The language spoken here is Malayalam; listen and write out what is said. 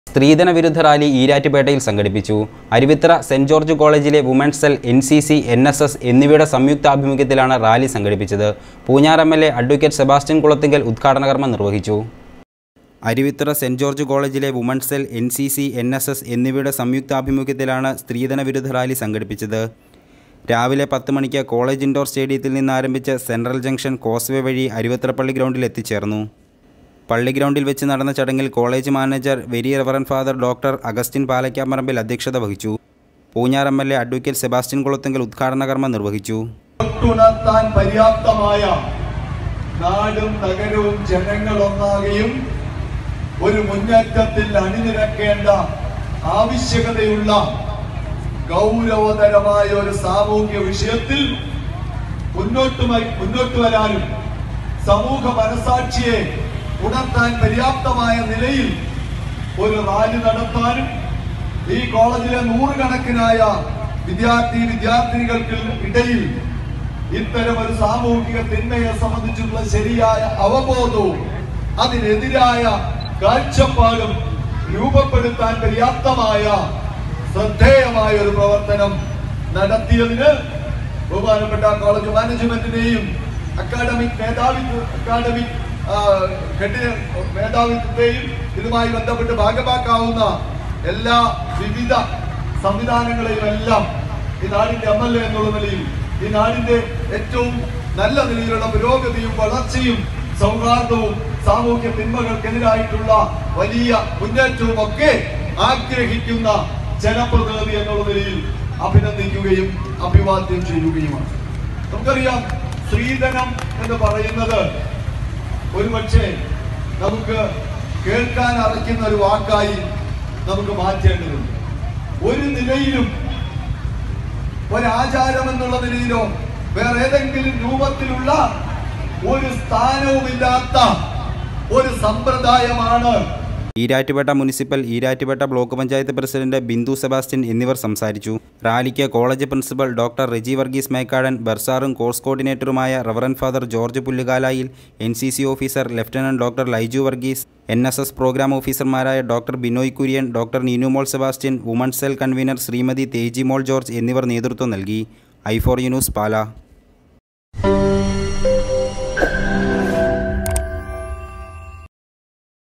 സ്ത്രീധന വിരുദ്ധ റാലി ഈരാറ്റുപേട്ടയിൽ സംഘടിപ്പിച്ചു അരുവിത്ര സെന്റ് ജോർജ് കോളേജിലെ women's cell N C C N S S എന്നിവയുടെ സംയുക്താഭിമുഖ്യത്തിലാണ് റാലി സംഘടിപ്പിച്ചത് Poonjar M L A advocate Sebastian Kulathinkal ഉദ്ഘാടന കർമ്മം നിർവഹിച്ചു അരുവിത്ര സെന്റ് ജോർജ് കോളേജിലെ women's cell N C C N S S എന്നിവയുടെ സംയുക്താഭിമുഖ്യത്തിലാണ് സ്ത്രീധന വിരുദ്ധ റാലി സംഘടിപ്പിച്ചത് രാവിലെ പത്ത് മണിക്ക് കോളേജ് ഇൻഡോർ സ്റ്റേഡിയത്തിൽ നിന്ന് ആരംഭിച്ച് സെൻട്രൽ ജംഗ്ഷൻ കോസ്വേ വഴി അരുവിത്രപ്പള്ളി ഗ്രൗണ്ടിൽ എത്തിച്ചേർന്നു പള്ളി ഗ്രൗണ്ടിൽ വെച്ച് നടന്ന ചടങ്ങിൽ college manager very reverend father doctor Augustine Palakkamparambil അധ്യക്ഷത വഹിച്ചു Poonjar M L A advocate Sebastian Kulathunkal ഉദ്ഘാടന കർമ്മം നിർവഹിച്ചു തൊട്ടുണർത്താൻ പര്യാപ്തമായ നാടും നഗരവും ജനങ്ങളൊന്നാകെയും ഒരു മുന്നേറ്റത്തിൽ അണിനിരക്കേണ്ട ആവശ്യകതയുള്ള ഗൗരവതരമായ ഒരു സാമൂഹ്യ വിഷയത്തിൽ മുന്നോട്ട് വ- മുന്നോട്ട് വരാനും സമൂഹ മനസാക്ഷിയെ ഉണർത്താൻ പര്യാപ്തമായ നിലയിൽ ഒരു റാലി നടത്താനും ഈ കോളേജിലെ നൂറുകണക്കിനായ വിദ്യാർത്ഥി വിദ്യാർത്ഥിനികൾക്ക് ഇടയിൽ ഇത്തരം ഒരു സാമൂഹിക തിന്മയെ സംബന്ധിച്ചുള്ള ശരിയായ അവബോധവും അതിനെതിരായ കാഴ്ചപ്പാടും രൂപപ്പെടുത്താൻ പര്യാപ്തമായ ശ്രദ്ധേയമായ ഒരു പ്രവർത്തനം നടത്തിയതിന് ബഹുമാനപ്പെട്ട കോളേജ് മാനേജ്മെന്റിനെയും അക്കാഡമിക് മേധാവിത്വ അക്കാഡമിക് ആ, ഹെഡ് മേധാവിത്വത്തെയും ഇതുമായി ബന്ധപ്പെട്ട് ഭാഗമാക്കാവുന്ന എല്ലാ വിവിധ സംവിധാനങ്ങളെയും എല്ലാം ഈ നാടിന്റെ എം എൽ എ എന്നുള്ള നിലയിൽ ഈ നാടിന്റെ ഏറ്റവും നല്ല നിലയിലുള്ള പുരോഗതിയും വളർച്ചയും സൗഹാർദ്ദവും സാമൂഹ്യ തിന്മകൾക്കെതിരായിട്ടുള്ള വലിയ മുന്നേറ്റവും ഒക്കെ ആഗ്രഹിക്കുന്ന ജനപ്രതിനിധി എന്നുള്ള നിലയിൽ അഭിനന്ദിക്കുകയും അഭിവാദ്യം ചെയ്യുകയുമാണ് നമുക്കറിയാം സ്ത്രീധനം എന്ന് പറയുന്നത് ഒരുപക്ഷെ നമുക്ക് കേൾക്കാൻ അറയ്ക്കുന്ന ഒരു വാക്കായി നമുക്ക് മാറ്റേണ്ടതുണ്ട് ഒരു നിലയിലും ഒരാചാരം എന്നുള്ള നിലയിലോ വേറെ ഏതെങ്കിലും രൂപത്തിലുള്ള ഒരു സ്ഥാനവുമില്ലാത്ത ഒരു സമ്പ്രദായമാണ് Erattupetta municipal Erattupetta block panchayat president Bindu Sebastian എന്നിവർ സംസാരിച്ചു റാലിക്ക് college principal doctor Reji Varghese Mekkadan ബർസാറും കോഴ്സ് കോർഡിനേറ്ററുമായ reverend father George Pullukalayil N C C officer lieutenant doctor Laiju Varghese N S S programme ഓഫീസർമാരായ doctor Binoy Kurian doctor Neenumol Sebastian women's cell convener Shrimati Teji Mol George എന്നിവർ നേതൃത്വം നൽകി ഐ ഫോർ ന്യൂസ് പാല